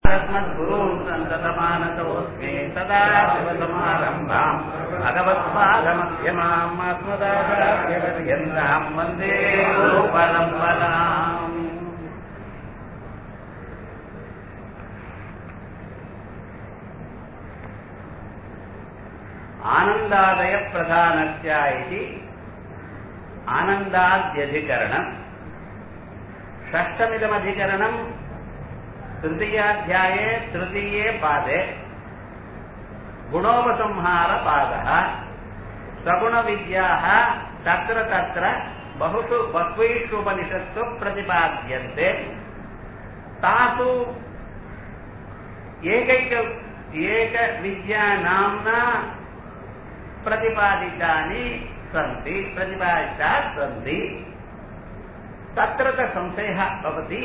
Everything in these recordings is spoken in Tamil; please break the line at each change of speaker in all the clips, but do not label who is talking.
अस्मद्गुरून् सन्ततमानतोऽस्मि सदा शिवसमारम्भाम् भगवत्पादमध्यमाम् अस्मदाचार्यपर्यन्ताम् वन्दे गुरुपरम्पराम् आनन्दादयप्रधानस्य इति आनन्दाद्यधिकरणम् षष्ठमिदमधिकरणम् तृतीयाध्याये तृतीये पादे गुणोपसंहारपादः सगुणविद्याः तत्र तत्र बहुषु बह्वीषु उपनिषत्सु प्रतिपाद्यन्ते तासु एकैक एकविद्यानाम्ना प्रतिपादितानि सन्ति प्रतिपादिता सन्ति तत्र च संशयः भवति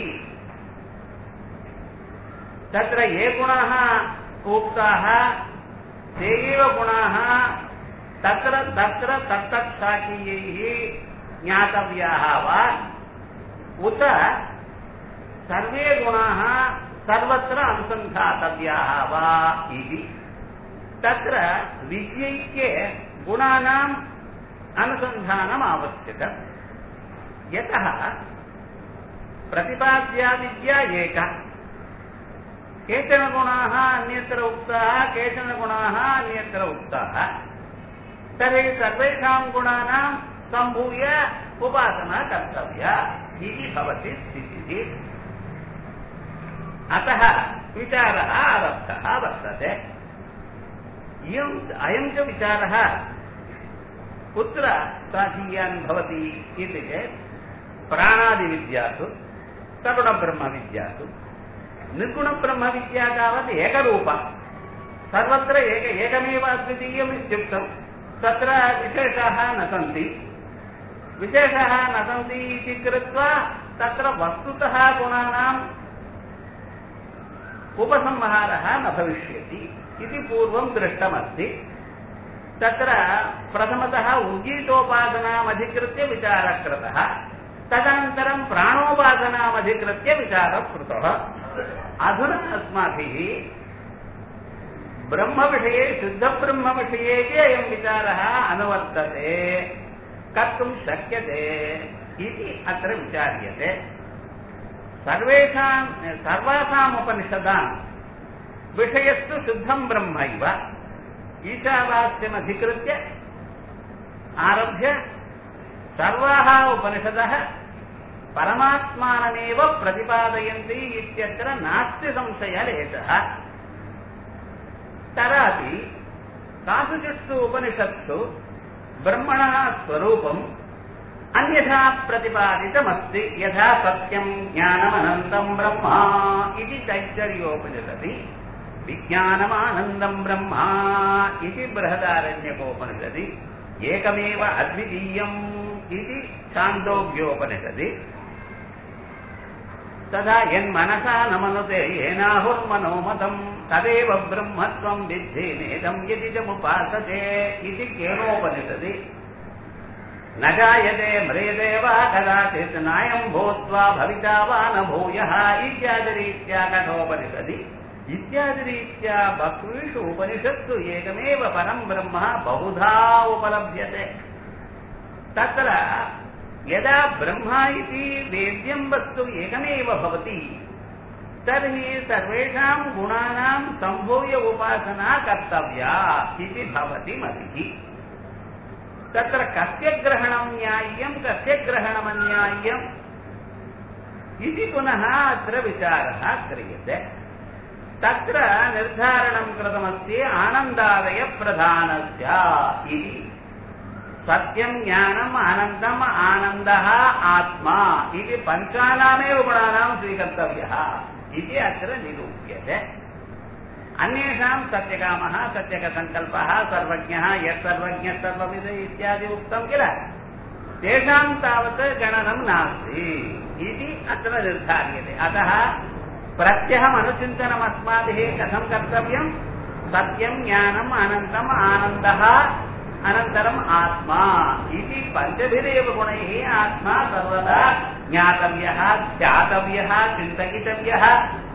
तत्र ये गुणाः उक्ताः ते एव गुणाः तत्र तत्र तत्तत्शाकीयैः ज्ञातव्याः वा उत सर्वे गुणाः सर्वत्र अनुसन्धातव्याः वा इति तत्र विद्यैक्ये गुणानाम् अनुसन्धानम् आवश्यकम् यतः प्रतिपाद्या विद्या एका केचन गुणाः अन्यत्र उक्ताः केचन गुणाः अन्यत्र उक्ताः तर्हि सर्वेषां गुणानां सम्भूय उपासना कर्तव्या इति भवति स्थितिः अतः विचारः आरब्धः वर्तते इयम् अयं च विचारः कुत्र साधीयान् भवति इति चेत् प्राणादिविद्यासु सगुणब्रह्मविद्यासु निर्गुणब्रह्मविद्या तावत् एकरूपा सर्वत्र एक एकमेव अद्वितीयम् इत्युक्तम् तत्र विशेषाः न सन्ति विशेषाः न सन्ति इति कृत्वा तत्र वस्तुतः गुणानाम् उपसंहारः न भविष्यति इति पूर्वं दृष्टमस्ति तत्र प्रथमतः उर्गीतोपासनामधिकृत्य विचारः कृतः तदनन्तरं प्राणोपासनामधिकृत्य विचारः कृतः अधुना अस्माभिः ब्रह्मविषये शुद्धब्रह्मविषये अयं विचारः अनुवर्तते कर्तुं शक्यते इति अत्र विचार्यते सर्वेषां सर्वासाम् उपनिषदां विषयस्तु शुद्धं ब्रह्मैव ईशावास्यमधिकृत्य आरभ्य सर्वाः उपनिषदः परमात्मानमेव प्रतिपादयन्ति इत्यत्र नास्ति संशयलेशः तदापि कासुचित्सु उपनिषत्सु ब्रह्मणः स्वरूपम् अन्यथा प्रतिपादितमस्ति यथा सत्यं ज्ञानमनन्तं ब्रह्मा इति तैत्तर्योपनिषदि विज्ञानमानन्दं ब्रह्मा इति बृहदारण्यकोपनिषदि एकमेव अद्वितीयम् इति छान्दोग्योपनिषदि तदा यन्मनसा न मनुते येनाहुर्मनोमतम् तदेव ब्रह्मत्वम् विद्धि नेदम् यदि च मुपासते इति केनोपनिषदि न जायते म्रियते वा कदाचित् नायम् भूत्वा भविता वा न भूयः इत्यादिरीत्या कठोपनिषदि इत्यादिरीत्या बह्वीषु उपनिषत्सु एकमेव परम् ब्रह्म बहुधा उपलभ्यते तत्र यदा ब्रह्मा इति वेद्यं वस्तु एकमेव भवति तर्हि सर्वेषां गुणानां सम्भूय उपासना कर्तव्या इति भवति मतिः तत्र कस्य ग्रहणं न्याय्यं कस्य ग्रहणमन्याय्यम् इति पुनः अत्र विचारः क्रियते तत्र निर्धारणं कृतमस्ति आनन्दादयप्रधानस्य इति सत्यं ज्ञानम् अनन्तम् आनन्दः आत्मा इति पञ्चानामेव गुणानां स्वीकर्तव्यः इति अत्र निरूप्यते अन्येषां सत्यकामः सत्यकसङ्कल्पः सर्वज्ञः यः सर्वज्ञः सर्वविद इत्यादि उक्तं किल तेषां तावत् गणनं नास्ति इति अत्र निर्धार्यते अतः प्रत्यहमनुचिन्तनम् अस्माभिः कथं कर्तव्यं सत्यं ज्ञानम् अनन्तम् आनन्दः अनन्तरम् आत्मा इति पञ्चभिरेव गुणैः आत्मा सर्वदा ज्ञातव्यः ध्यातव्यः चिन्तयितव्यः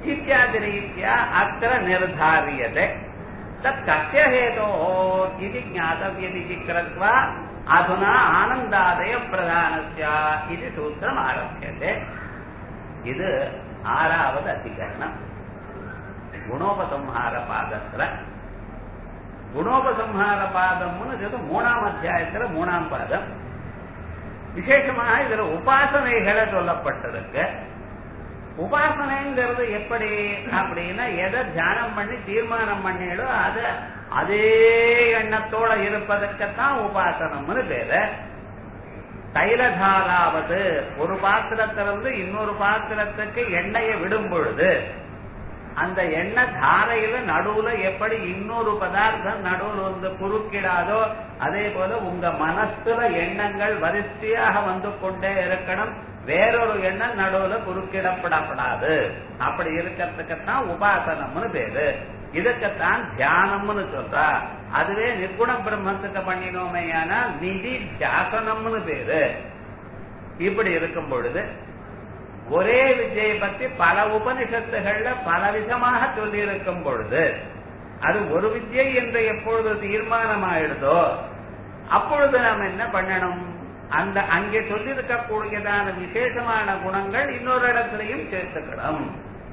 इत्यादिरीत्या अत्र निर्धार्यते तत् कस्य हेतोः इति ज्ञातव्यमिति कृत्वा अधुना आनन्दादयप्रधानस्य इति सूत्रम् आरभ्यते இது ஆறாவது அதிகரணம் குணோபசம்ஹார பாதத்துல குணோபசம்ஹார பாதம்னு சொல்லி மூணாம் அத்தியாயத்துல மூணாம் பாதம் விசேஷமாக இதுல உபாசனைகளை சொல்லப்பட்டிருக்கு உபாசனைங்கிறது எப்படி அப்படின்னா எதை தியானம் பண்ணி தீர்மானம் பண்ணிடோ அத அதே எண்ணத்தோட இருப்பதற்குத்தான் உபாசனம்னு பேரு தைலதாராவது ஒரு பாத்திரத்திலிருந்து இன்னொரு பாத்திரத்துக்கு எண்ணெயை விடும் பொழுது அந்த எண்ணெய் தாரையில நடுவுல எப்படி இன்னொரு பதார்த்தம் நடுவுல வந்து குறுக்கிடாதோ அதே போல உங்க மனசுல எண்ணங்கள் வரிசையாக வந்து கொண்டே இருக்கணும் வேறொரு எண்ணம் நடுவுல குறுக்கிடப்படப்படாது அப்படி இருக்கிறதுக்குத்தான் உபாசனம்னு பேரு இதுக்குத்தான் தியானம்னு சொல்றா அதுவே நிர்குண பிரம்மத்துக்கு பண்ணினோமே ஆனால் நிதி தியாசனம்னு பேரு இப்படி இருக்கும் பொழுது ஒரே வித்யை பத்தி பல உபனிஷத்துகள்ல பல விதமாக சொல்லி இருக்கும் பொழுது அது ஒரு வித்யை என்று எப்பொழுது தீர்மானமாயிடுதோ அப்பொழுது நாம் என்ன பண்ணணும் அந்த அங்கே சொல்லியிருக்கக்கூடியதான விசேஷமான குணங்கள் இன்னொரு இடத்துலையும் சேர்த்துக்கணும்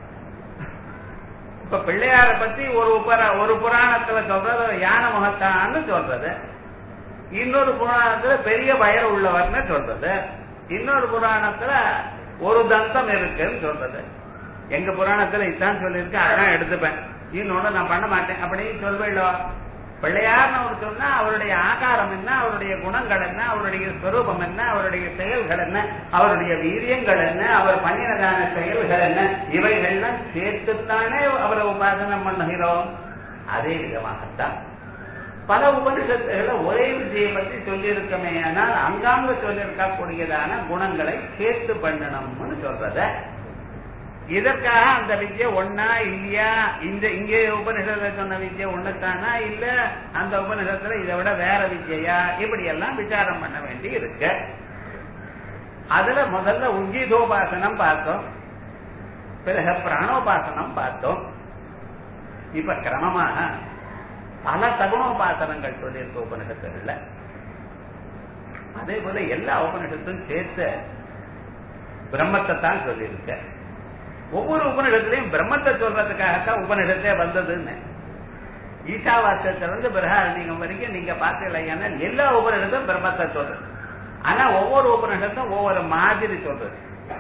இப்ப பிள்ளையார பத்தி ஒரு உபர ஒரு புராணத்துல சொல்றது யான முகத்தான்னு சொல்றது இன்னொரு புராணத்துல பெரிய வயர் உள்ளவர்னு சொல்றது இன்னொரு புராணத்துல ஒரு தந்தம் இருக்குன்னு சொல்றது எங்க புராணத்துல இதான் சொல்லியிருக்கு அதான் எடுத்துப்பேன் இன்னொன்னு நான் பண்ண மாட்டேன் அப்படின்னு சொல்வேளோ பிள்ளையார்னு அவர் சொன்னா அவருடைய ஆகாரம் என்ன அவருடைய குணங்கள் என்ன அவருடைய ஸ்வரூபம் என்ன அவருடைய செயல்கள் என்ன அவருடைய வீரியங்கள் என்ன அவர் பண்ணினதான செயல்கள் என்ன இவைகள்லாம் சேர்த்துத்தானே அவரை உபாசனம் பண்ணுகிறோம் அதே விதமாகத்தான் பல உபனிஷத்துகளை ஒரே விஜயை பற்றி சொல்லியிருக்கமே ஆனால் அங்காங்க சொல்லியிருக்கக்கூடியதான குணங்களை சேர்த்து பண்ணணும்னு சொல்றத இதற்காக அந்த வித்யை ஒன்னா இல்லையா இந்த இங்கே உபனிஷத்துல சொன்ன வித்யை ஒண்ணுத்தானா இல்ல அந்த உபனிஷத்துல இதை விட வேற வித்யா இப்படி எல்லாம் விசாரம் பண்ண வேண்டி இருக்கு அதுல முதல்ல உங்கீதோபாசனம் பார்த்தோம் பிறகு பிராணோபாசனம் பார்த்தோம் இப்ப கிரமமாக பல சகுணோபாசனங்கள் சொல்லியிருக்க உபனிஷத்துகள்ல அதே போல எல்லா உபனிஷத்தும் சேர்த்து பிரம்மத்தை தான் சொல்லியிருக்க ஒவ்வொரு உபனிடத்திலையும் பிரம்மத்தை சொல்றதுக்காகத்தான் உபனிடத்தே வந்ததுன்னு ஈஷாவாசியத்திலிருந்து பிரகாரணிகம் வரைக்கும் நீங்க பார்த்தீங்கன்னா எல்லா உபனிடத்தும் பிரம்மத்தை சொல்றது ஆனா ஒவ்வொரு உபனிஷத்தும் ஒவ்வொரு மாதிரி சொல்றது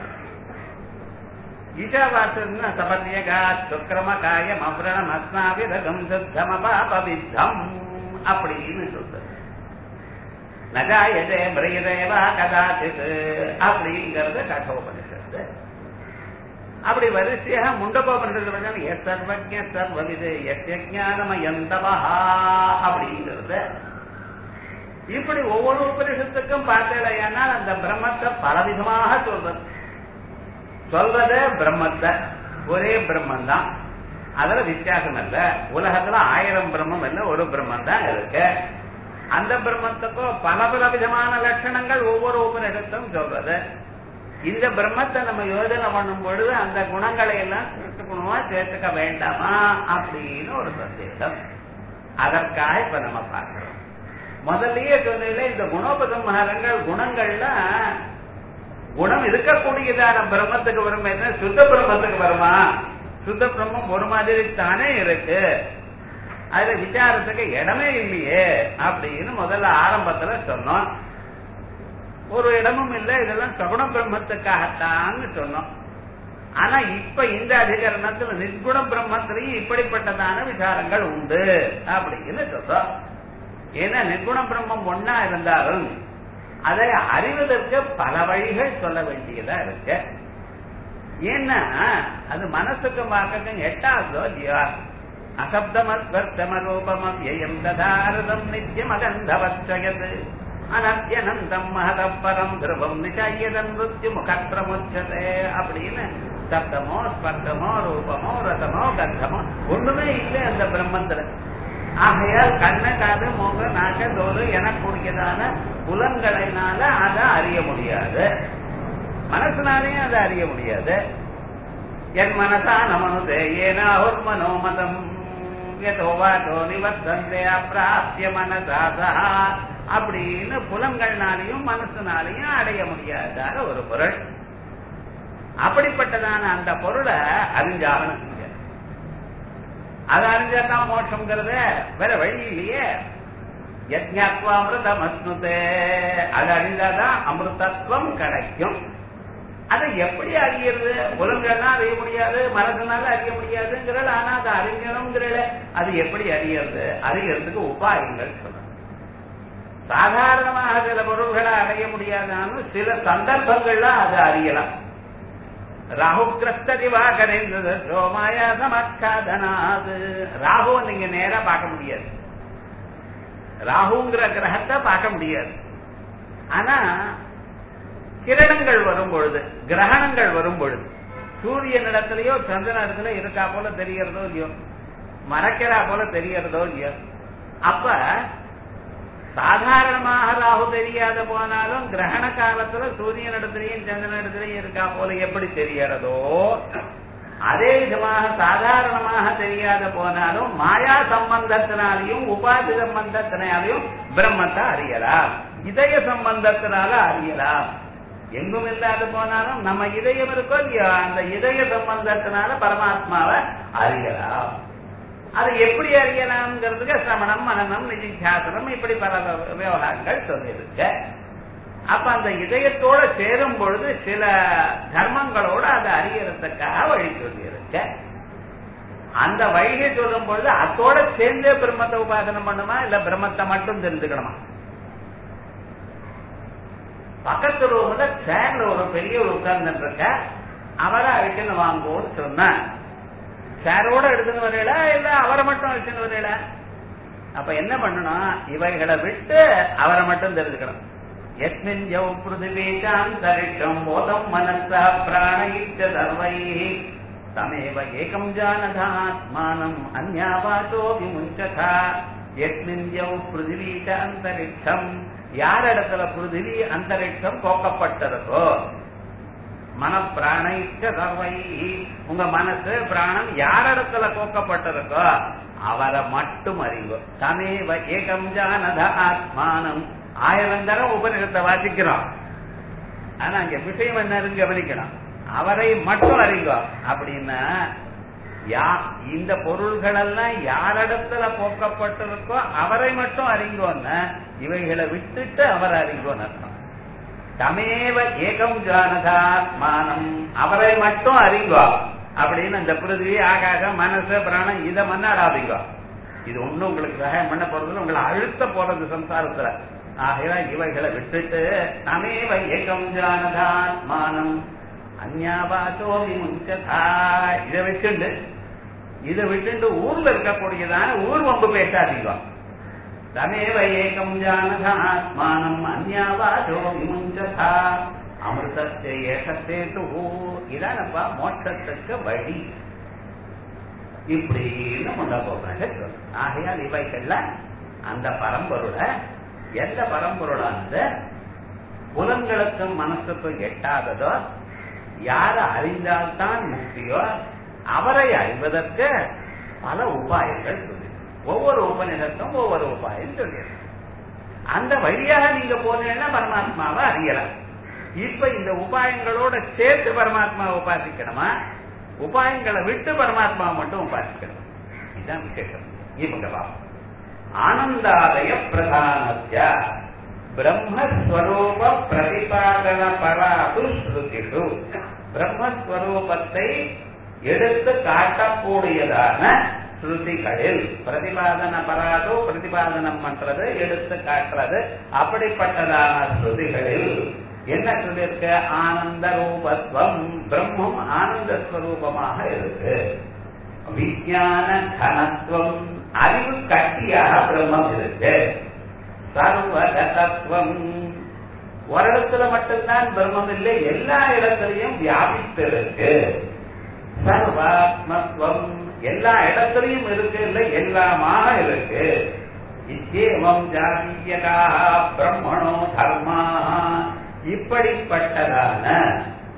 ஈஷாவாசியம் சபத்தியகா சுக்கிரம காயம் அவ்ரணம் அஸ்னாவிரகம் சுத்தமபாபவித்தம் அப்படின்னு சொல்றது நகாயதே மிரயதேவா கதாச்சித் அப்படிங்கிறது கட்டோபனிஷத்து அப்படி வரிசையாக முண்டகோபனிஷத்து எஸ் சர்வஜ சர்வவிது எஸ்ஞானமயந்தவா அப்படிங்கிறது இப்படி ஒவ்வொரு உபனிஷத்துக்கும் பார்த்தேனால் அந்த பிரம்மத்தை பலவிதமாக சொல்றது சொல்றது பிரம்மத்தை ஒரே பிரம்மன் தான் அதுல வித்தியாசம் இல்ல உலகத்துல ஆயிரம் பிரம்மம் இல்ல ஒரு பிரம்மன் தான் இருக்கு அந்த பிரம்மத்துக்கோ பல பல விதமான லட்சணங்கள் ஒவ்வொரு உபனிஷத்தும் சொல்றது இந்த பிரம்மத்தை நம்ம யோஜனை பண்ணும் பொழுது அந்த குணங்களை எல்லாம் சேர்த்துக்கணுமா சேர்த்துக்க வேண்டாமா அப்படின்னு ஒரு சந்தேகம் அதற்காக இப்ப நம்ம பார்க்கிறோம் முதல்லயே சொன்னதுல இந்த குணோபசம்ஹாரங்கள் குணங்கள்ல குணம் இருக்கக்கூடியதான பிரம்மத்துக்கு வருமே சுத்த பிரம்மத்துக்கு வருமா சுத்த பிரம்மம் ஒரு மாதிரி தானே இருக்கு அதுல விசாரத்துக்கு இடமே இல்லையே அப்படின்னு முதல்ல ஆரம்பத்துல சொன்னோம் ஒரு இடமும் இல்லை இதெல்லாம் சகுண பிரம்மத்துக்காகத்தான்னு சொன்னோம் ஆனா இப்ப இந்த அதிகரணத்துல நிர்குண பிரம்மத்திலையும் இப்படிப்பட்டதான விசாரங்கள் உண்டு அப்படின்னு சொல்றோம் ஏன்னா நிர்குண பிரம்மம் ஒன்னா இருந்தாலும் அதை அறிவதற்கு பல வழிகள் சொல்ல வேண்டியதா இருக்கு ஏன்னா அது மனசுக்கு பார்க்க எட்டாவதோ இல்லையா அசப்தமஸ்வர்த்தமரூபமவ்யயம் ததாரதம் நித்தியம் அகந்தவச்சயது அனத்தியனந்தம் மகதப்பரம் திருவம் நிச்சயதன் மிருத்யு முகப்பிரமுச்சதே அப்படின்னு சப்தமோ ஸ்பர்த்தமோ ரூபமோ ரதமோ கந்தமோ ஒண்ணுமே இல்லை அந்த பிரம்மத்துல ஆகையால் கண்ண காது மூக நாக்க தோல் எனக்கூடியதான புலன்களினால அதை அறிய முடியாது மனசுனாலையும் அதை அறிய முடியாது என் மனசா நமனுதே ஏனாஹுர் மனோமதம் யதோ வாச்சோ நிவர்த்தந்தே அப்பிராப்திய மனசாதா அப்படின்னு புலங்கள்னாலையும் மனசுனாலையும் அடைய முடியாதான ஒரு பொருள் அப்படிப்பட்டதான அந்த பொருளை அறிஞ்சாகணும் இங்க. அது அறிஞ்சாதான் மோட்சம்ங்கிறத வேற வழி இல்லையே யஜ்ஞாத்வா அமிர்தம் அஸ்னுதே அது அறிஞ்சாதான் அமிர்தத்துவம் கிடைக்கும் அதை எப்படி அறியறது புலங்கள்லாம் அறிய முடியாது மனசுனால அறிய முடியாதுங்கிறத ஆனா அதை அறிஞணுங்கிறத அது எப்படி அறியறது அறியறதுக்கு உபாயங்கள் சொல்லணும் சாதாரணமாக சில பொருள்களை அடைய முடியாதான்னு சில சந்தர்ப்பங்கள்ல அதை அறியலாம் ராகு கிரஸ்த திவாகரேந்திர சோமாயா சமக்காதனாது ராகுவை நீங்க நேரா பார்க்க முடியாது ராகுங்கிற கிரகத்தை பார்க்க முடியாது ஆனா கிரணங்கள் வரும் பொழுது கிரகணங்கள் வரும் பொழுது சூரியன் இடத்துலயோ சந்திரன் இடத்துல இருக்கா போல தெரியறதோ இல்லையோ மறைக்கிறா போல தெரியறதோ இல்லையோ அப்ப சாதாரணமாக ராகு தெரியாத போனாலும் கிரகண காலத்துல சூரியன் இடத்துலயும் சந்திரன் இடத்துலயும் இருக்கா போல எப்படி தெரியறதோ அதே விதமாக சாதாரணமாக தெரியாத போனாலும் மாயா சம்பந்தத்தினாலையும் உபாதி சம்பந்தத்தினாலையும் பிரம்மத்தை அறியலாம் இதய சம்பந்தத்தினால அறியலாம் எங்கும் இல்லாத போனாலும் நம்ம இதயம் இருக்கோ இல்லையோ அந்த இதய சம்பந்தத்தினால பரமாத்மாவை அறியலாம் அதை எப்படி அறியலாம்ங்கிறதுக்கு சிரமணம் மனநம் நிதித்தியாசனம் இப்படி பல விவகாரங்கள் சொல்லியிருக்க அப்ப அந்த இதயத்தோட சேரும் பொழுது சில தர்மங்களோட அதை அறியறதுக்காக வழி சொல்லியிருக்க அந்த வழியை சொல்லும் பொழுது அதோட சேர்ந்தே பிரம்மத்தை உபாசனம் பண்ணுமா இல்ல பிரம்மத்தை மட்டும் தெரிஞ்சுக்கணுமா பக்கத்து ரூம்ல சேர்ல ஒரு பெரிய ஒரு உட்கார்ந்து இருக்க அவரை அழிச்சுன்னு வாங்குவோம்னு சொன்ன சேரோட எடுத்துன்னு வரையில இல்ல அவரை மட்டும் அழிச்சுன்னு வரையில அப்ப என்ன பண்ணணும் இவைகளை விட்டு அவரை மட்டும் தெரிஞ்சுக்கணும் எஸ்மின் யௌ பிருத்திவீச்சாந்தரிஷம் போதம் மனசா பிராணயிச்ச சர்வை தமேவ ஏகம் ஜானதாத்மானம் அந்யாவாசோ விமுஞ்சதா எஸ்மின் யௌ பிருத்திவீச்ச அந்தரிக்ஷம் யார் இடத்துல பிருத்திவி அந்தரிக்ஷம் போக்கப்பட்டிருக்கோ மன பிராணிக்க சர்வை உங்க மனசு பிராணம் யார் இடத்துல கோக்கப்பட்டிருக்கோ அவரை மட்டும் அறிவு தமேவ ஏகம் ஜானத ஆத்மானம் ஆயிரம் தரம் உபநிடத்தை வாசிக்கிறோம் ஆனா அங்க விஷயம் என்ன கவனிக்கணும் அவரை மட்டும் அறிங்கோ அப்படின்னா யா இந்த பொருள்கள் எல்லாம் யாரிடத்துல போக்கப்பட்டிருக்கோ அவரை மட்டும் அறிங்கோன்னு இவைகளை விட்டுட்டு அவர் அறிங்கோன்னு அர்த்தம் தமேவ ஏகம் ஜானதாத்மானம் அவரை மட்டும் அறிங்கோ அப்படின்னு இந்த பிருதிவி ஆகாக மனசு பிராணம் இதை மன்னாடாதீங்க இது ஒண்ணும் உங்களுக்கு சகாயம் பண்ண போறது உங்களை அழுத்த போறது சம்சாரத்துல ஆகையால் இவைகளை விட்டுட்டு தமேவ ஏகம் ஜானதாத்மானம் அந்யாபாசோ விமுஞ்சதா இதை வச்சுண்டு இதை விட்டுண்டு ஊர்ல இருக்கக்கூடியதான ஊர் வம்பு பேசாதீங்க தமேவ ஏகம் ஜானதாத்மானம் அந்யாவாசோ விமுஞ்சதா அமிர்தத்தை ஏகத்தேட்டு இதானப்பா மோட்சத்துக்கு வழி இப்படின்னு முன்ன போகிறாங்க ஆகையால் இவைகள்ல அந்த பரம்பொருளை எந்த பரம்பொருளானது புலன்களுக்கும் மனசுக்கும் எட்டாததோ யாரை அறிந்தால்தான் முக்தியோ அவரை அறிவதற்கு பல உபாயங்கள் சொல்லி ஒவ்வொரு உபநிடத்தும் ஒவ்வொரு உபாயம் சொல்லியிருக்கு அந்த வழியாக நீங்க போனீங்கன்னா பரமாத்மாவை அறியலாம் இப்ப இந்த உபாயங்களோட சேர்த்து பரமாத்மாவை உபாசிக்கணுமா உபாயங்களை விட்டு பரமாத்மாவை மட்டும் உபாசிக்கணும் இதுதான் விசேஷம் இவங்க பாவம் ஆனந்தாலய பிரதானத்திய பிரம்மஸ்வரூப பிரதிபாதன பராது ஸ்ருதிஷு பிரம்மஸ்வரூபத்தை எடுத்து காட்டக்கூடியதான ஸ்ருதிகளில் பிரதிபாதன பராதோ பிரதிபாதனம் பண்றது எடுத்து காட்டுறது அப்படிப்பட்டதான ஸ்ருதிகளில் என்ன சொல்லியிருக்க ஆனந்த ரூபத்துவம் பிரம்மம் ஆனந்த ஸ்வரூபமாக இருக்கு விஜயான கனத்துவம் அறிவு கட்டியாக பிரம்மம் இருக்கு சர்வகதத்துவம் ஒரு இடத்துல மட்டும்தான் பிரம்மம் இல்லை எல்லா இடத்திலையும் வியாபித்து இருக்கு சர்வாத்மத்துவம் எல்லா இடத்திலையும் இருக்கு இல்லை எல்லாமாக இருக்கு இச்சேவம் ஜாதியகா பிரம்மணோ தர்மா இப்படிப்பட்டதான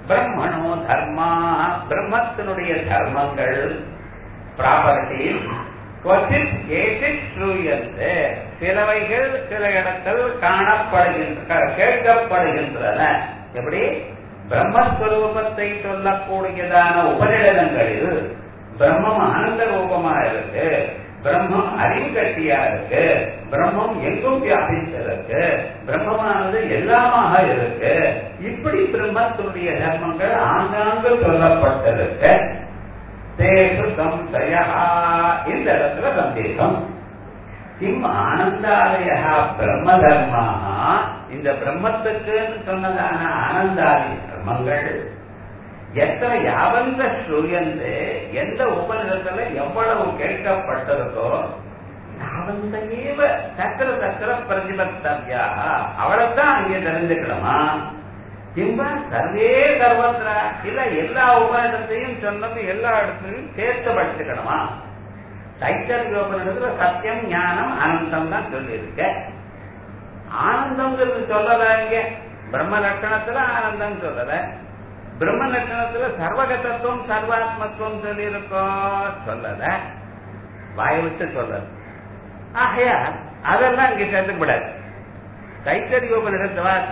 பிரம்மணோ தர்மா பிரம்மத்தினுடைய தர்மங்கள் ப்ராப்பர்ட்டி கொச்சித் கேசித் ஸ்ரூயந்து சிலவைகள் சில இடத்தில் காணப்படுகின்ற கேட்கப்படுகின்றன எப்படி பிரம்மஸ்வரூபத்தை சொல்லக்கூடியதான உபநிடதங்களில் பிரம்மம் ஆனந்த ரூபமா இருக்கு பிரம்மம் அறிவு கட்டியா இருக்கு பிரம்மம் எங்கும் வியாபிச்சிருக்கு பிரம்மமானது எல்லாமாக இருக்கு இப்படி பிரம்மத்தினுடைய தர்மங்கள் ஆங்காங்கு சொல்லப்பட்டிருக்கு தேசு சம்சயா இந்த இடத்துல சந்தேகம் கிம் ஆனந்தாலய பிரம்ம தர்மாக இந்த பிரம்மத்துக்குன்னு சொன்னதான ஆனந்தாலய தர்மங்கள் எத்தனை யாவந்த ஸ்ரூயந்து எந்த உபநிடத்துல எவ்வளவு கேட்கப்பட்டிருக்கோ யாவந்தேவ சக்கர சக்கர பிரதிபத்தவியா அவளைத்தான் அங்கே தெரிஞ்சுக்கணுமா கிம்பா சர்வே சர்வத்ரா இல்ல எல்லா உபநிடத்தையும் சொன்னது எல்லா இடத்துலையும் சேர்த்து படிச்சுக்கணுமா தைத்தரிய உபநிடத்துல சத்தியம் ஞானம் ஆனந்தம் தான் சொல்லியிருக்க ஆனந்தம்ங்கிறது சொல்லல இங்க பிரம்ம லட்சணத்துல ஆனந்தம் சொல்லல பிரம்ம லட்சணத்துல சர்வகதத்துவம் சர்வாத்மத்துவம் சொல்லி இருக்கோம் சொல்லல வாய விட்டு சொல்லல ஆகையா அதெல்லாம் இங்க சேர்த்துக்கூடாது தைத்தரியோபனிடத்தவா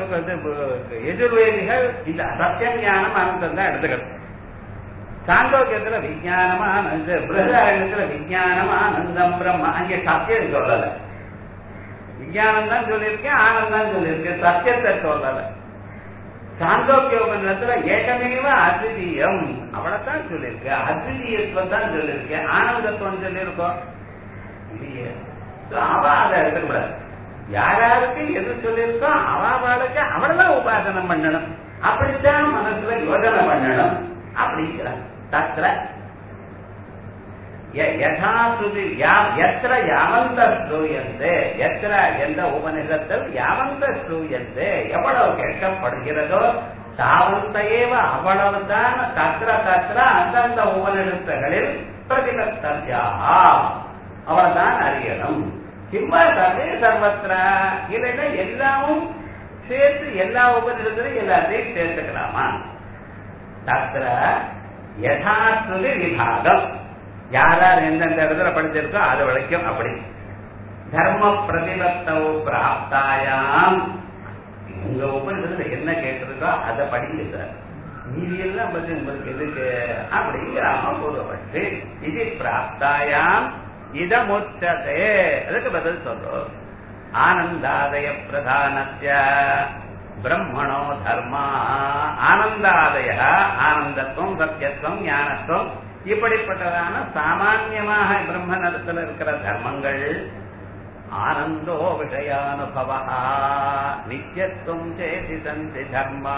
எதிர்வேதிகள் இந்த சத்தியம் ஞானம் ஆனந்தம் தான் எடுத்துக்கணும் சாந்தோக்கியத்துல விஜயானம் ஆனந்த பிரதாரணத்துல விஜயானம் ஆனந்தம் பிரம்ம அங்கே சத்தியம் சொல்லல விஜயானம் தான் சொல்லியிருக்கேன் ஆனந்தம் சொல்லியிருக்கேன் சத்தியத்தை சொல்லல சாந்தோக்கியோபனிடத்துல ஏகமேவ அத்விதீயம் அவ்வளவுதான் சொல்லியிருக்கேன் அத்விதீயத்துவம் தான் சொல்லியிருக்கேன் ஆனந்தத்துவம் சொல்லியிருக்கோம் இல்லையே அவ அதை எடுத்துக்கூடாது யாராருக்கு எது சொல்லியிருக்கோ அவளுக்கு அவளதான் உபாசனம் பண்ணணும் அப்படித்தான் மனசுல யோஜனை பண்ணணும் அப்படிங்கிறார் தத்திர யதாசுதி எத்திர யாவந்த ஸ்ரூயந்தே எத்திர எந்த உபநிஷத்தில் யாவந்த ஸ்ரூயந்தே எவ்வளவு கேட்கப்படுகிறதோ தாவந்தையேவ அவ்வளவுதான் தத்திர தத்திர அந்தந்த உபநிஷத்துகளில் பிரதிபத்தா அவள்தான் அறியணும் கிம்மா சர்வே சர்வத்திர இல்லைன்னா எல்லாமும் சேர்த்து எல்லா உபநிடத்திலும் எல்லாத்தையும் சேர்த்துக்கலாமா தத்திர யதாஸ்ருதி விபாகம் யார் யார் எந்தெந்த இடத்துல படிச்சிருக்கோ அது வரைக்கும் அப்படி தர்ம பிரதிபத்தவ பிராப்தாயாம் உங்க உபநிடத்துல என்ன கேட்டிருக்கோ அதை படிங்க சார் மீதி எல்லாம் பத்தி உங்களுக்கு எதுக்கு அப்படிங்கிறாம பூர்வப்பட்டு இது பிராப்தாயாம் இதமுச்சதே அதுக்கு பதில் சொல்றோம் ஆனந்தாதய பிரதானத்திய பிரம்மணோ தர்மா ஆனந்தாதய ஆனந்தத்துவம் சத்தியத்துவம் ஞானத்துவம் இப்படிப்பட்டதான சாமான்யமாக பிரம்மணத்தில் இருக்கிற தர்மங்கள் ஆனந்தோ விஷயானுபவ நித்தியத்துவம் சேதி சந்தி தர்மா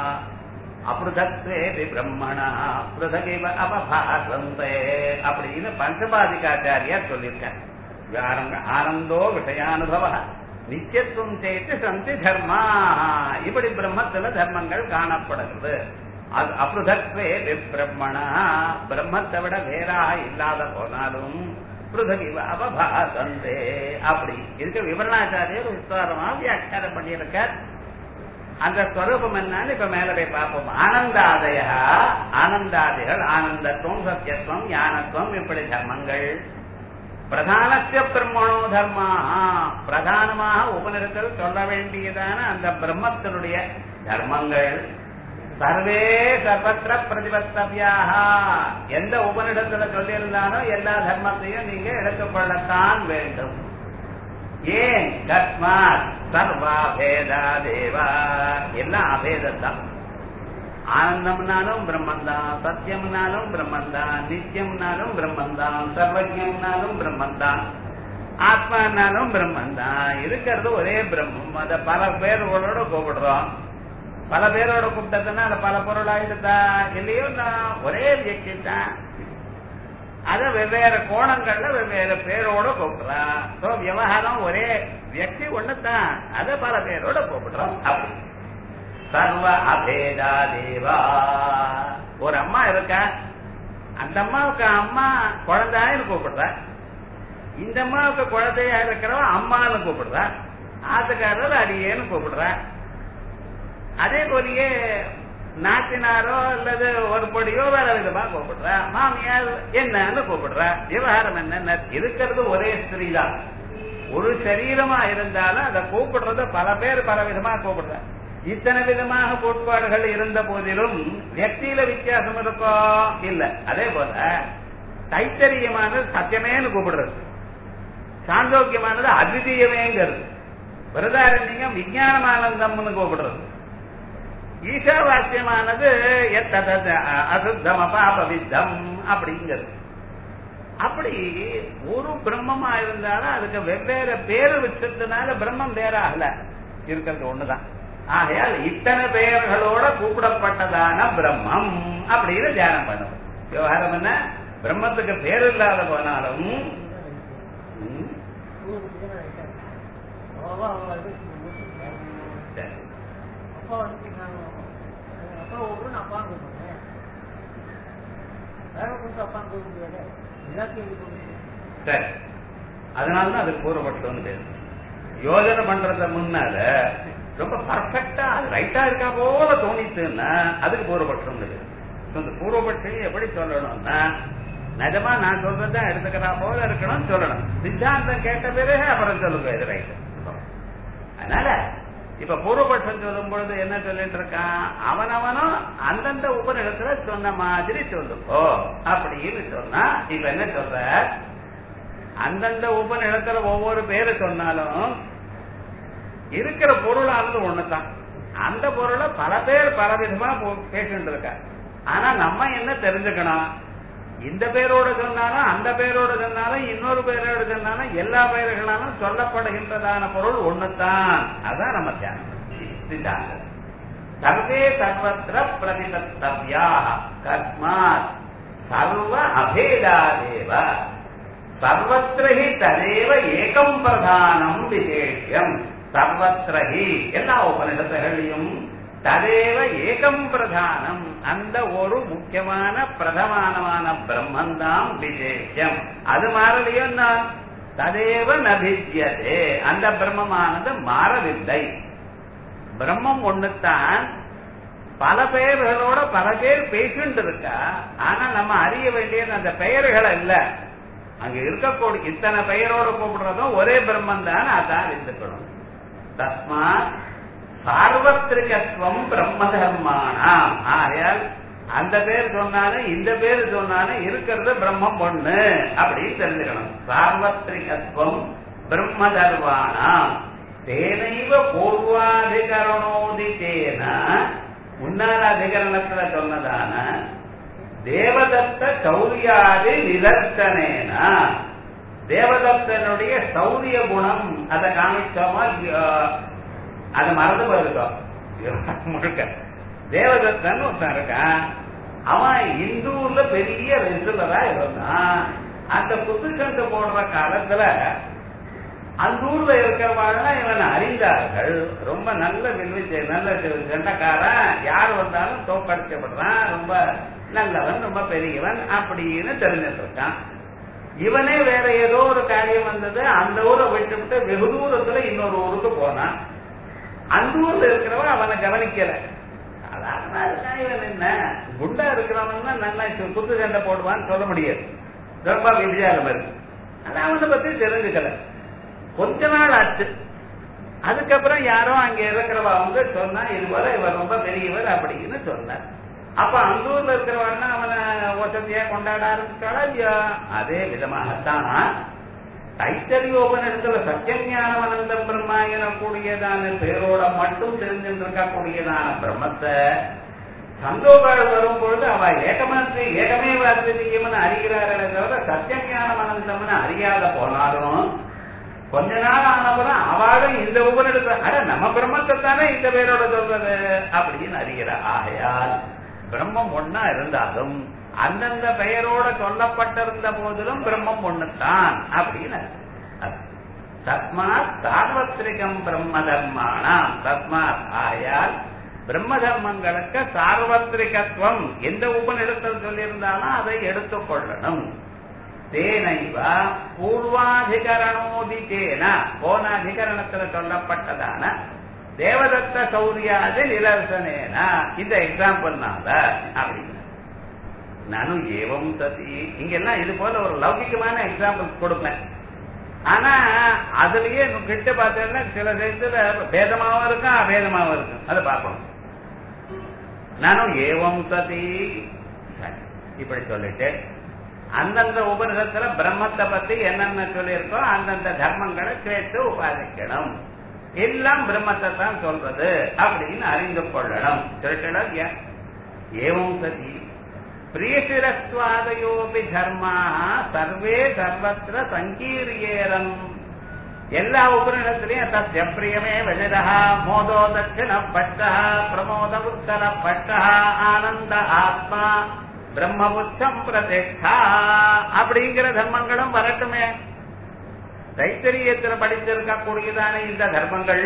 அப்ருதத்வேபி பிரம்மணா பிருதகிவ அபபாசந்தே அப்படின்னு பஞ்சபாதிகாச்சாரியார் சொல்லியிருக்கார் ஆனந்தோ விஷயானுபவ நித்தியத்துவம் சேர்த்து சந்தி தர்மா இப்படி பிரம்மத்துல தர்மங்கள் காணப்படுகிறது அது அப்ருதத்வே பிரம்மணா பிரம்மத்தை விட வேறா இல்லாத போனாலும் பிருதகிவ அபபாசந்தே அப்படி இருக்க விவரணாச்சாரியர் விஸ்தாரமா வியாக்கியானம் பண்ணியிருக்கார் அந்த ஸ்வரூபம் என்னன்னு இப்ப மேல போய் பார்ப்போம் ஆனந்தாதய ஆனந்தாதிகள் ஆனந்தத்துவம் சத்தியத்துவம் ஞானத்துவம் இப்படி தர்மங்கள் பிரதானத்திய பிரம்மணோ தர்மா பிரதானமாக உபநிடத்தில் சொல்ல வேண்டியதான அந்த பிரம்மத்தினுடைய தர்மங்கள் சர்வே சர்வத்திர பிரதிபத்தவியாக எந்த உபநிடத்துல சொல்லியிருந்தானோ எல்லா தர்மத்தையும் நீங்க எடுத்துக்கொள்ளத்தான் வேண்டும் ஏன் தஸ்மாத் சர்வா பேதா தேவா எல்லாம் அபேதத்தான் ஆனந்தம்னாலும் பிரம்மந்தான் சத்தியம்னாலும் பிரம்மந்தான் நித்தியம்னாலும் பிரம்மந்தான் சர்வஜம்னாலும் பிரம்மந்தான் ஆத்மானாலும் பிரம்மந்தான் இருக்கிறது ஒரே பிரம்மம் அத பல பேர்களோட கூப்பிடுறோம் பல பேரோட கூப்பிட்டதுன்னா அது பல பொருள் ஆயிடுதா இல்லையோ நான் ஒரே வியக்தி தான் அத வெவ்வேறு கோணங்கள்ல வெவ்வேறு பேரோட கூப்பிடுறான் சோ விவகாரம் ஒரே வியக்தி ஒண்ணுதான் அத பல பேரோட கூப்பிடுறோம் அப்படி சர்வ அபேதா தேவா ஒரு அம்மா இருக்கா அந்த அம்மாவுக்கு அம்மா குழந்தைன்னு கூப்பிடுற இந்த அம்மாவுக்கு குழந்தையா இருக்கிறவன் அம்மான்னு கூப்பிடுறா ஆத்துக்காரர் அடியேன்னு கூப்பிடுற அதே போலயே நாட்டினாரோ அல்லது ஒரு பொடியோ வேற விதமா கூப்பிடுறா மாமியார் என்னன்னு கூப்பிடுறா விவகாரம் என்ன இருக்கிறது ஒரே ஸ்திரீ தான் ஒரு சரீரமா இருந்தாலும் அதை கூப்பிடுறத பல பேர் பல விதமா கூப்பிடுற இத்தனை விதமாக கோட்பாடுகள் இருந்த போதிலும் வியக்தியில வித்தியாசம் இருக்கோ இல்ல அதே போல தைத்தரியமானது சத்தியமேன்னு கூப்பிடுறது சாந்தோக்கியமானது அத்விதீயமேங்கிறது விரதாரண்யம் விஜயானமானந்தம்னு கூப்பிடுறது ஈஷாவாஸ்யமானது எத்தத அசுத்தம் அபாபவித்தம் அப்படிங்கிறது அப்படி ஒரு பிரம்மமா இருந்தாலும் அதுக்கு வெவ்வேறு பேரு வச்சதுனால பிரம்மம் வேற ஆகல இருக்கிறது ஒண்ணுதான் ஆகையால் இத்தனை பெயர்களோட கூப்பிடப்பட்டதான பிரம்மம் அப்படின்னு தியானம் பண்ணுவோம் விவகாரம் என்ன பிரம்மத்துக்கு பேர் இல்லாத போனாலும் ம், சரி.
அப்பா வந்து நான் அப்பா ஒவ்வொரு அப்பா கூப்பிடுறேன் வேற கொடுத்து அப்பா கூப்பிட முடியாது எல்லாத்தையும் கூப்பிடுறேன்
சரி அதனாலதான் அது பூர்வபட்சம்னு பேரு யோஜனை பண்றத முன்னால ரொம்ப பர்ஃபெக்டா அது ரைட்டா இருக்கா போல தோணிச்சுன்னா அதுக்கு பூர்வபட்சம் பேரு So, இந்த பூர்வபட்சம் எப்படி சொல்லணும்னா நிஜமா நான் சொல்றதுதான் எடுத்துக்கிறா போல இருக்கணும்னு சொல்லணும் சித்தாந்தம் கேட்ட பிறகு அப்புறம் சொல்லுங்க இது ரைட் அதனால இப்ப பூர்வபட்சம் சொல்லும் பொழுது என்ன சொல்லிட்டு இருக்கான் அவனவனும் அந்தந்த உபநிடத்துல சொன்ன மாதிரி சொல்லுங்கோ அப்படின்னு சொன்னா இப்ப என்ன சொல்ற அந்தந்த உபநிடத்துல ஒவ்வொரு பேரு சொன்னாலும் இருக்கிற பொருளானது ஒண்ணுதான் அந்த பொருளை பல பேர் பல விதமா போ- பேசிட்டு இருக்க ஆனா நம்ம என்ன தெரிஞ்சுக்கணும் இந்த பேரோட சொன்னாலும் அந்த பேரோட சொன்னாலும் இன்னொரு பேரோட சொன்னாலும் எல்லா பெயர்களாலும் சொல்லப்படுகின்றதான பொருள் ஒண்ணுதான் அதான் நம்ம தியானம் சித்தாந்தம் சர்வே சர்வத்திர பிரதிபத்தவ்யா கஸ்மாத் சர்வ அபேதாதேவ சர்வத்திர ஹி ததேவ ஏகம் பிரதானம் விசேஷம் சர்வத்திர ஹி எல்லா உபனிஷத்துகளையும் ததேவ ஏகம் பிரதானம் அந்த ஒரு முக்கியமான பிரதமானமான பிரம்மந்தான் விசேஷம் அது மாறலையோ நான் ததேவ நபிஜ்யதே அந்த பிரம்மமானது மாறவில்லை பிரம்மம் ஒண்ணுத்தான் பல பெயர்களோட பல பேர் பேசிட்டு இருக்கா ஆனா நம்ம அறிய வேண்டியது அந்த பெயர்கள் இல்ல அங்க இருக்கக்கூடிய இத்தனை பெயரோட கூப்பிடுறதும் ஒரே பிரம்மன் தான் அதான் அறிந்துக்கணும் தஸ்மாத் சார்வத்திரிகத்துவம் பிரம்ம தர்மானாம் ஆகையால் அந்த பேர் சொன்னாலும் இந்த பேர் சொன்னாலும் இருக்கிறது பிரம்மம் ஒண்ணு அப்படின்னு தெரிஞ்சுக்கணும் சார்வத்திரிகத்துவம் பிரம்ம தர்மானாம் தேனைவ பூர்வாதிகரணோதித்தேன முன்னால அதிகரணத்துல சொன்னதான தேவதத்த சௌரியாதி நிதர்சனேன தேவதத்தனுடைய சௌரிய குணம் அதை காமிச்சோமா அஹ், அதை மறந்து போயிருக்கோம் முழுக்க தேவதத்தன் ஒருத்தன் இருக்கான் அவன் இந்தூர்ல பெரிய ரெசுலரா இருந்தான் அந்த புத்துச்சண்டை போடுற காலத்துல அந்த ஊர்ல இருக்கிறவாங்க இவன் அறிந்தார்கள் ரொம்ப நல்ல வில்விச்சை நல்ல சண்டைக்காரன் யார் வந்தாலும் தோக்கடிக்கப்படுறான் ரொம்ப நல்லவன் ரொம்ப பெரியவன் அப்படின்னு தெரிஞ்சிட்டு இருக்கான் இவனே வேற ஏதோ ஒரு காரியம் வந்தது அந்த ஊரை விட்டுவிட்டு வெகு தூரத்துல இன்னொரு ஊருக்கு போனான் அந்த ஊர்ல இருக்கிறவன் அவனை கவனிக்கல சாதாரணமா இருக்கான் இவன் என்ன குண்டா இருக்கிறவன் தான் நல்லா குத்து சண்டை போடுவான்னு சொல்ல முடியாது ரொம்ப வித்தியாசம் இருக்கு ஆனா அவனை பத்தி தெரிஞ்சுக்கல கொஞ்ச நாள் ஆச்சு அதுக்கப்புறம் யாரோ அங்க இருக்கிறவ அவங்க சொன்னா இது போல இவர் ரொம்ப பெரியவர் அப்படின்னு சொன்னார் அப்ப அந்த ஊர்ல இருக்கிறவன்னா அவனை வசதியா கொண்டாட ஆரம்பிச்சாளா இல்லையா அதே விதமாகத்தான் தைத்தரியோபனிடத்துல சத்தியஞானவனந்த பிரம்மா எனக்கூடியதான பேரோட மட்டும் தெரிஞ்சுட்டு இருக்கக்கூடியதான பிரம்மத்தை சந்தோகால் வரும்பொழுது அவ ஏகமாத்திரி ஏகமே வாத்தியம்னு அறிகிறார்களே தவிர சத்தியஞானம் அனந்தம்னு அறியாத போனாலும் கொஞ்ச நாள் ஆனவரும் அவளும் இந்த உபனிடத்தை அட நம்ம பிரம்மத்தை தானே இந்த பேரோட சொல்றது அப்படின்னு அறிகிற ஆகையால் பிரம்மம் ஒன்னா இருந்தாலும் அந்தந்த பெயரோட சொல்லப்பட்டிருந்த போதிலும் பிரம்மம் ஒண்ணுதான் அப்படின்னு அர்த்தம். தஸ்மாத் சார்வத்திரிகம் பிரம்ம தர்மானாம் தஸ்மாத் ஆயால் பிரம்ம தர்மங்களுக்கு சார்வத்திரிகத்துவம் எந்த உபநிடத்தில் சொல்லியிருந்தாலும் அதை எடுத்துக்கொள்ளணும் தேனைவ பூர்வாதிகரணோதித்தேன போன அதிகரணத்தில் சொல்லப்பட்டதான தேவதத்த சௌரியாது நிலர்சனேனா இந்த எக்ஸாம்பிள்னால அப்படின்னு நானும் ஏவம் சதி இங்கெல்லாம் இது போல ஒரு லௌகிகமான எக்ஸாம்பிள் கொடுப்பேன் ஆனா அதுலயே கிட்ட பார்த்தேன்னா சில இடத்துல பேதமாவும் இருக்கும் அபேதமாவும் இருக்கும் அதை பார்க்கணும் நானும் ஏவம் சதி சரி, இப்படி சொல்லிட்டு அந்தந்த உபனிஷத்துல பிரம்மத்தை பத்தி என்னென்ன சொல்லியிருக்கோ அந்தந்த தர்மங்களை சேர்த்து உபாதிக்கணும் எல்லாம் பிரம்மத்தை தான் சொல்றது அப்படின்னு அறிந்து கொள்ளணும் சொல்லிட்டா ஏவம் சதி பிரியசிரஸ்வாதையோபி தர்மாக சர்வே சர்வத்திர சங்கீரியேரம் எல்லா உபநிடத்திலையும் தஸ்ய பிரியமே வஜதா மோதோ தட்சிண பட்டா பிரமோத உத்தர பட்டா ஆனந்த ஆத்மா பிரம்மபுத்தம் பிரதிஷ்டா அப்படிங்கிற தர்மங்களும் வரட்டுமே தைத்தரியத்துல படித்திருக்கக்கூடியதான இந்த தர்மங்கள்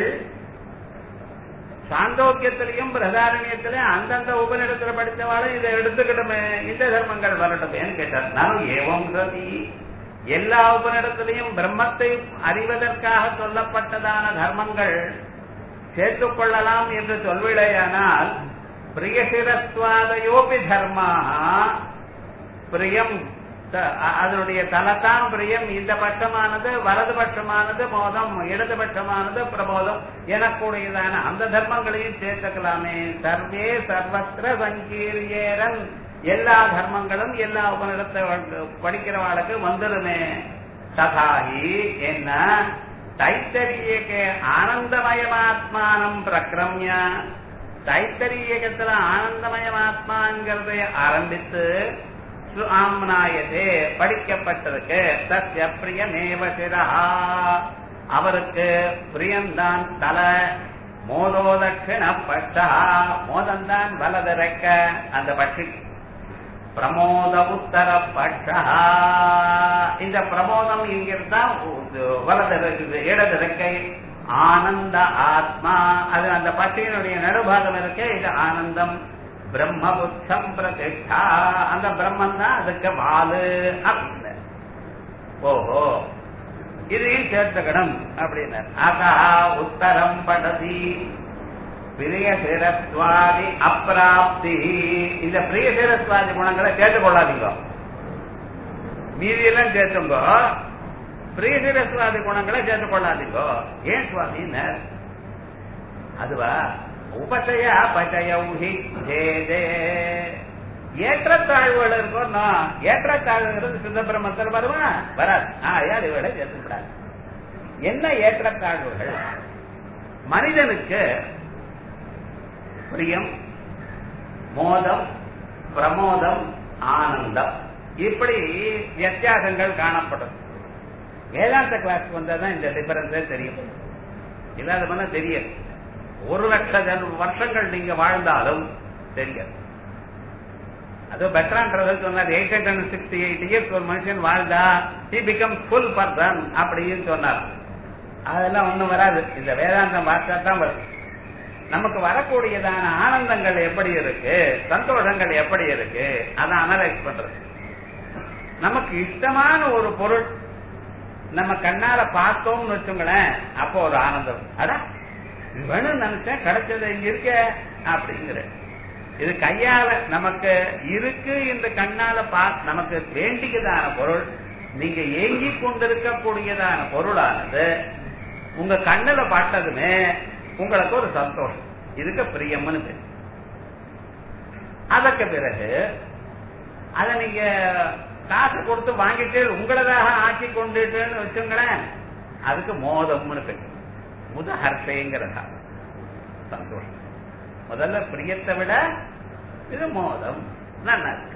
சாந்தோக்கியத்திலையும் பிரதாரண்யத்திலையும் அந்தந்த உபநிடத்துல படித்தவாளும் இதை எடுத்துக்கிட்டுமே இந்த தர்மங்கள் வரட்டுமேன்னு கேட்டார் நான் ஏவம் சதி எல்லா உபநிடத்திலையும் பிரம்மத்தை அறிவதற்காக சொல்லப்பட்டதான தர்மங்கள் சேர்த்துக் கொள்ளலாம் என்று சொல்விடையானால் பிரியசிரஸ்வாதையோபி தர்மாக பிரியம் த- அ- அதனுடைய தலத்தான் பிரியம் இந்த பட்சமானது வலது பட்சமானது மோதம் இடது பட்சமானது பிரபோதம் எனக்கூடியதான அந்த தர்மங்களையும் சேர்த்துக்கலாமே சர்வே சர்வத்திர சங்கீரியேரன் எல்லா தர்மங்களும் எல்லா உபநிடத்தை படிக்கிறவாளுக்கு வந்துருமே ததாகி என்ன தைத்தரியக்கு ஆனந்தமயமாத்மானம் பிரக்ரம்ய தைத்தரியகத்துல ஆனந்தமயமாத்மாங்கிறதை ஆரம்பித்து சுஆம்னாயதே படிக்கப்பட்டிருக்கு சத்ய பிரியமேவ சிரஹா அவருக்கு பிரியந்தான் தலை மோதோதட்சிண பட்டா மோதந்தான் வலதிறக்க அந்த பட்சி பிரமோத உத்தர பட்டா இந்த பிரமோதம் இங்கிருந்தா வலது இருக்குது இடது இறக்கை ஆனந்த ஆத்மா அது அந்த பட்சியினுடைய நடுபாகம் இருக்கு இது ஆனந்தம் பிரம்மபுத்தம் பிரதிஷ்டா அந்த பிரம்மன் தான் அதுக்கு வாலு அப்படின்னு ஓஹோ இதையும் சேர்த்துக்கணும் அப்படின்னார் ஆகா உத்தரம் படதி பிரியசிரஸ்வாதி அப்பிராப்தி இந்த பிரியசிரஸ்வாதி குணங்களை சேர்த்துக் கொள்ளாதீங்க மீதியெல்லாம் சேர்த்துங்க பிரியசிரஸ்வாதி குணங்களை சேர்த்துக் கொள்ளாதீங்க ஏன் சுவாமினர் அதுவா உபசய பச்சயௌஹி ஜேதே ஏற்றத்தாழ்வுகள் இருக்கும் ஏற்றத்தாழ்வுங்கிறது சித்த பிரம்மத்தில் வருமா வராது ஆயால் இவளை சேர்த்துக்கூடாது என்ன ஏற்றத்தாழ்வுகள் மனிதனுக்கு பிரியம் மோதம் பிரமோதம் ஆனந்தம் இப்படி வித்தியாசங்கள் காணப்படும் வேதாந்த கிளாஸ் வந்தாதான் இந்த டிஃபரன்ஸே தெரியும் இல்லாத பண்ண தெரியாது ஒரு லட்ச ஜன- வருஷங்கள் நீங்க வாழ்ந்தாலும் தெரியாது அது பெட்ரான் ரிசல்ட் சொன்னார் eight hundred sixty eight years ஒரு மனுஷன் வாழ்ந்தா he becomes full person அப்படின்னு சொன்னார் அதெல்லாம் ஒண்ணும் வராது இந்த வேதாந்தம் பார்த்தா தான் வரும் நமக்கு வரக்கூடியதான ஆனந்தங்கள் எப்படி இருக்கு சந்தோஷங்கள் எப்படி இருக்கு அதை அனலைஸ் பண்றது நமக்கு இஷ்டமான ஒரு பொருள் நம்ம கண்ணால பார்த்தோம்னு வச்சுங்களேன் அப்போ ஒரு ஆனந்தம் அடா இது வேணும்னு நினைச்சேன் கிடைச்சது இங்க இருக்க அப்படிங்கிற இது கையால நமக்கு இருக்கு இந்த கண்ணால பா நமக்கு வேண்டியதான பொருள் நீங்க ஏங்கி கொண்டிருக்கக்கூடியதான பொருளானது உங்க கண்ணுல பார்த்ததுமே உங்களுக்கு ஒரு சந்தோஷம் இதுக்கு பிரியம்னு பேர் அதற்கு பிறகு அதை நீங்க காசு கொடுத்து வாங்கிட்டு உங்களதாக ஆக்கி கொண்டுட்டுன்னு வச்சுங்களேன் அதுக்கு மோதம்னு பேர் முதஹர்ஷேங்கிறதா சந்தோஷம் முதல்ல பிரியத்தை விட இது மோதம் நல்லா இருக்கு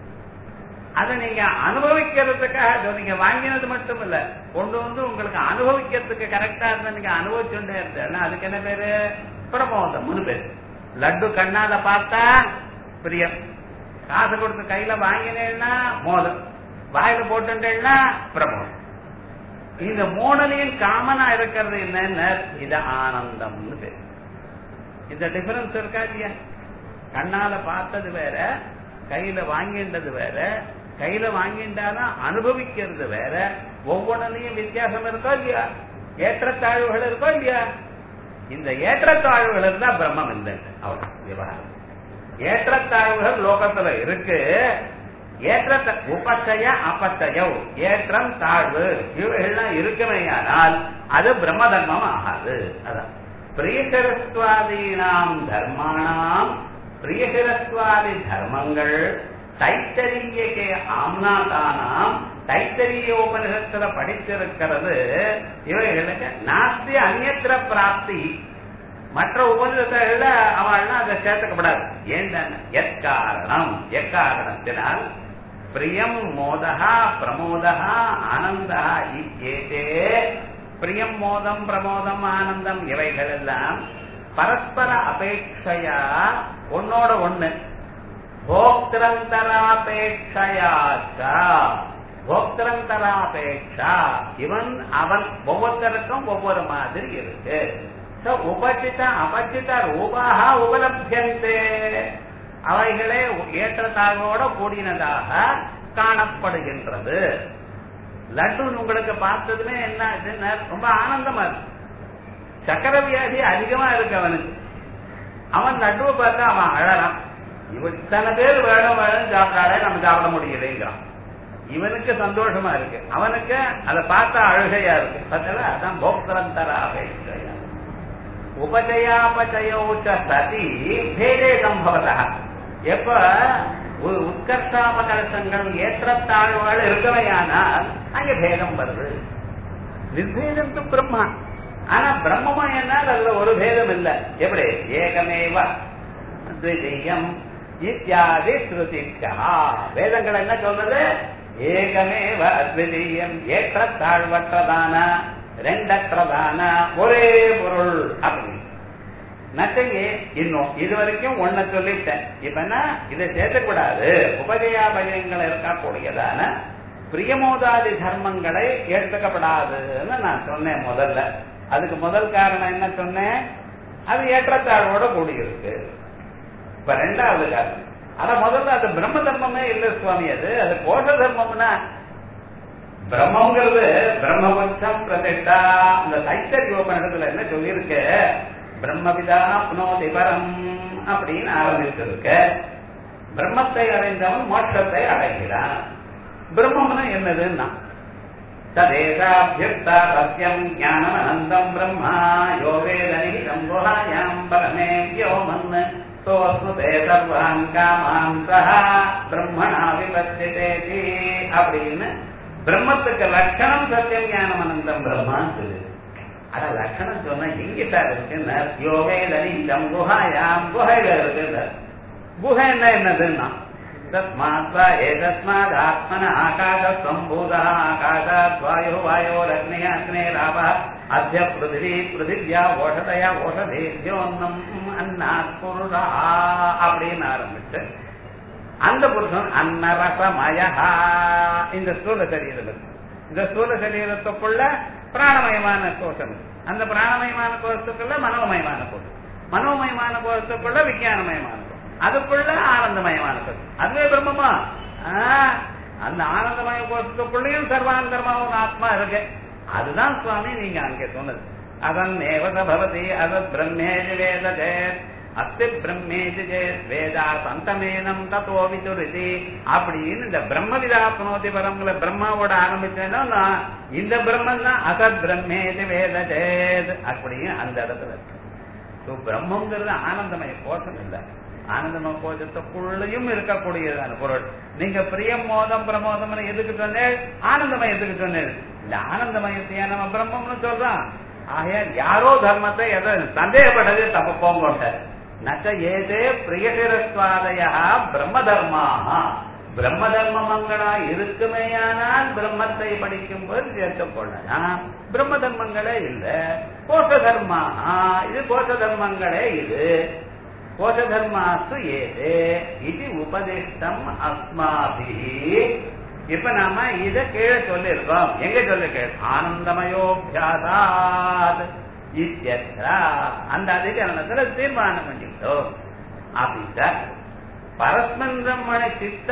அதை நீங்க அனுபவிக்கிறதுக்காக இதோ நீங்க வாங்கினது மட்டும் இல்ல கொண்டு வந்து உங்களுக்கு அனுபவிக்கிறதுக்கு கரெக்டா இருந்தா நீங்க அனுபவிச்சுட்டே இருந்தேன்னா அதுக்கு என்ன பேரு பிரமோதம்னு பேரு லட்டு கண்ணால பார்த்தா பிரியம் காசு கொடுத்து கையில வாங்கினேன்னா மோதம் வாயில போட்டுட்டேன்னா பிரமோதம் இந்த மூணுலையும் காமனா இருக்கிறது என்னன்னு இது ஆனந்தம்னு பேரு இந்த டிஃபரன்ஸ் இருக்கா இல்லையா கண்ணால பார்த்தது வேற கையில வாங்கின்றது வேற கையில வாங்கிட்டாலும் அனுபவிக்கிறது வேற ஒவ்வொன்றுலயும் வித்தியாசம் இருக்கோ இல்லையா ஏற்றத்தாழ்வுகள் இருக்கோ இல்லையா இந்த ஏற்றத்தாழ்வுகள் இருந்தா பிரம்மம் இல்லை அவ்வளவு விவகாரம் ஏற்றத்தாழ்வுகள் லோகத்துல இருக்கு ஏற்ற உபச்சய அபச்சயம் ஏற்றம் தாழ்வு இவைகள்லாம் இருக்குமேயானால் அது பிரம்ம தர்மம் ஆகாது அதான் பிரியசரஸ்வாதீனாம் தர்மானாம் பிரியசரஸ்வாதி தர்மங்கள் தைத்தரியகே ஆம்னாதானாம் தைத்தரியோபனிஷத்துல படித்திருக்கிறது இவைகளுக்கு நாஸ்தி அந்நத்திர பிராப்தி மற்ற உபநிஷத்துல அவள்னா அதை சேர்த்துக்கப்படாது ஏன் எக்காரணம் எக்காரணத்தினால் பிரியம் மோதா பிரமோதா ஆனந்தா இத்தேதே பிரியம் மோதம் பிரமோதம் ஆனந்தம் இவைகள் எல்லாம் பரஸ்பர அபேட்சையா ஒன்னோட ஒண்ணு போக்திரந்தராபேட்சையாச்சா போக்திரந்தராபேட்சா இவன் அவன் ஒவ்வொருத்தருக்கும் ஒவ்வொரு மாதிரி இருக்கு உபசித அபசித ரூபாக உபலபியந்தே அவைகளே ஏற்றத்தாழ்வோட கூடினதாக காணப்படுகின்றது லட்டு உங்களுக்கு பார்த்ததுமே என்ன ஆச்சுன்னா ரொம்ப ஆனந்தமா இருக்கு சக்கர வியாதி அதிகமா இருக்கு அவனுக்கு அவன் லட்டுவை பார்த்தா அவன் அழறான் இவன் இத்தனை பேர் வேணும் வேணும் சாப்பிட்டாலே நம்ம சாப்பிட முடியலைங்கிறான் இவனுக்கு சந்தோஷமா இருக்கு அவனுக்கு அதை பார்த்தா அழுகையா இருக்கு பார்த்தல அதான் போக்தரந்தரா அபேட்சையா உபஜயாபஜயோச்ச சதி பேதே சம்பவதா எப்ப உத்கர்ஷாபகர்ஷங்கள் ஏற்றத்தாழ்வுகள் இருக்கவையானால் அங்க பேதம் வருது நிர்பேதம் து பிரம்மா ஆனா பிரம்மமா என்னால் அதுல ஒரு பேதம் இல்ல எப்படி ஏகமேவ அத்விதீயம் இத்தியாதி ஸ்ருதிக்கா வேதங்கள் என்ன சொல்றது ஏகமேவ அத்விதீயம் ஏற்றத்தாழ்வற்றதான ரெண்டற்றதான ஒரே பொருள் அப்படின்னு நச்சையே இன்னும் இது வரைக்கும் ஒன்ன சொல்லிட்டேன் இப்ப என்ன இதை சேர்க்கக்கூடாது உபஜயாபயங்கள் இருக்கக்கூடியதான பிரியமோதாதி தர்மங்களை ஏற்றுக்கப்படாதுன்னு நான் சொன்னேன் முதல்ல அதுக்கு முதல் காரணம் என்ன சொன்னேன் அது ஏற்றத்தாழ்வோட கூடியிருக்கு இப்ப ரெண்டாவது காரணம் ஆனா முதல்ல அது பிரம்ம தர்மமே இல்ல சுவாமி அது அது கோஷ தர்மம்னா பிரம்மங்கிறது பிரம்மபட்சம் பிரதிஷ்டா அந்த தைத்தரிய உபநிடத்துல என்ன சொல்லியிருக்கு பிரம்மபிதா புனோதி பரம் அப்படின்னு ஆரம்பிச்சிருக்க பிரம்மத்தை அடைந்தவன் மோட்சத்தை அடைகிறான் பிரம்மம்னா என்னதுன்னா ததேசாபியுக்தா சத்யம் ஞானம் அனந்தம் பிரம்மா யோவேதனிதம் குஹாயாம் பரமே யோமன் சோஸ்முதே சர்வான் காமான் சஹா பிரம்மணா விபத்திதேதி அப்படின்னு பிரம்மத்துக்கு லட்சணம் சத்தியம் ஞானம் அனந்தம் பிரம்மான்னு சொல்லுது அட லட்சணம் சொன்னா எங்கிட்ட இருக்குன்னு யோவேதனிதம் குஹாயாம் குகையில இருக்குன்னு குகை என்ன என்னதுன்னா तस्मात् वा एतस्मादात्मन आकाशसम्भूतः आकाशात् वायो वायोरग्निः अग्नेरावः अद्य पृथिवी पृथिव्या ओषधया ஓஷதேஜோன்னம் அன்னாத் புருஷா அப்படின்னு ஆரம்பிச்சு அந்த புருஷன் அன்னரசமயா இந்த ஸ்தூல சரீரம் இந்த ஸ்தூல சரீரத்துக்குள்ள பிராணமயமான கோஷம் அந்த பிராணமயமான கோஷத்துக்குள்ள மனோமயமான கோஷம் மனோமயமான கோஷத்துக்குள்ள விஞ்ஞானமயமான கோஷம் அதுக்குள்ள ஆனந்தமயமான கோஷம் அதுவே பிரம்மமா அந்த ஆனந்தமய கோஷத்துக்குள்ளேயும் சர்வாந்தரமாவும் ஆத்மா இருக்கு அதுதான் சுவாமி நீங்க அங்கே சொன்னது அதன் ஏவத பவதி அதத் பிரம்மேஜி வேத சேத் அஸ்தி பிரம்மேஜி சேத் வேதா சந்தமேனம் தத்தோ விதுரிதி அப்படின்னு இந்த பிரம்ம விதாப்னோதி பரம்ல பிரம்மாவோட ஆரம்பிச்சேன்னா இந்த பிரம்மன் தான் அசத் பிரம்மேஜி வேத சேத் அப்படின்னு அந்த இடத்துல இருக்கு பிரம்மங்கிறது ஆனந்தமய கோஷம் இல்லை ஆனந்தமய கோஷத்துக்குள்ளேயும் இருக்கக்கூடியதான பொருள் நீங்க பிரியம் மோதம் பிரமோதம் எதுக்கு சொன்னேன் ஆனந்தமயம் எதுக்கு சொன்னேன் இந்த ஆனந்தமயத்தையா நம்ம பிரம்மம்னு சொல்றோம் ஆகையால் யாரோ தர்மத்தை எதை சந்தேகப்பட்டது தப்பு போங்க நச்ச ஏதே பிரியசிரஸ்வாதயா பிரம்ம தர்மாக பிரம்ம தர்மங்களா இருக்குமேயானால் பிரம்மத்தை படிக்கும் போது சேர்த்துக் கொள்ளலாம் பிரம்ம தர்மங்களே இல்ல கோஷ தர்மா இது கோஷ தர்மங்களே இது கோஷ தர்மாசு ஏதே இது உபதிஷ்டம் அஸ்மாபி இப்ப நாம இத கீழே சொல்லிருக்கோம் எங்க சொல்லிருக்கேன் ஆனந்தமயோபியாசாத் இத்தியத்ரா அந்த அதிகரணத்துல தீர்மானம் பண்ணிட்டோம் அப்படித்த பரஸ்மன் பிரம்மண சித்த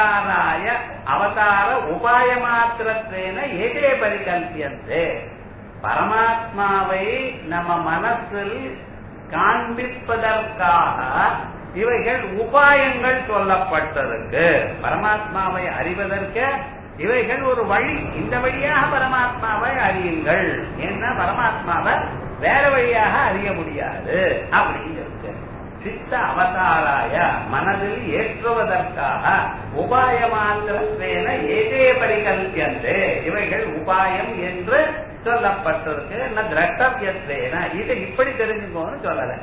அவதாராய அவதார உபாய மாத்திரத்தேன ஏதே பரிகல்பியந்தே பரமாத்மாவை நம்ம மனசில் காண்பிப்பதற்காக இவைகள் உபாயங்கள் சொல்லப்பட்டிருக்கு பரமாத்மாவை அறிவதற்கு இவைகள் ஒரு வழி இந்த வழியாக பரமாத்மாவை அறியுங்கள் ஏன்னா பரமாத்மாவை வேற வழியாக அறிய முடியாது அப்படின்னு இருக்கு சித்த அவதாராய மனதில் ஏற்றுவதற்காக உபாய மாத்திரத்தேன ஏதே பரிகல்பியந்தே இவைகள் உபாயம் என்று சொல்லப்பட்டிருக்கு ந திரஷ்டவியத்தேன இதை இப்படி தெரிஞ்சுக்கோன்னு சொல்லல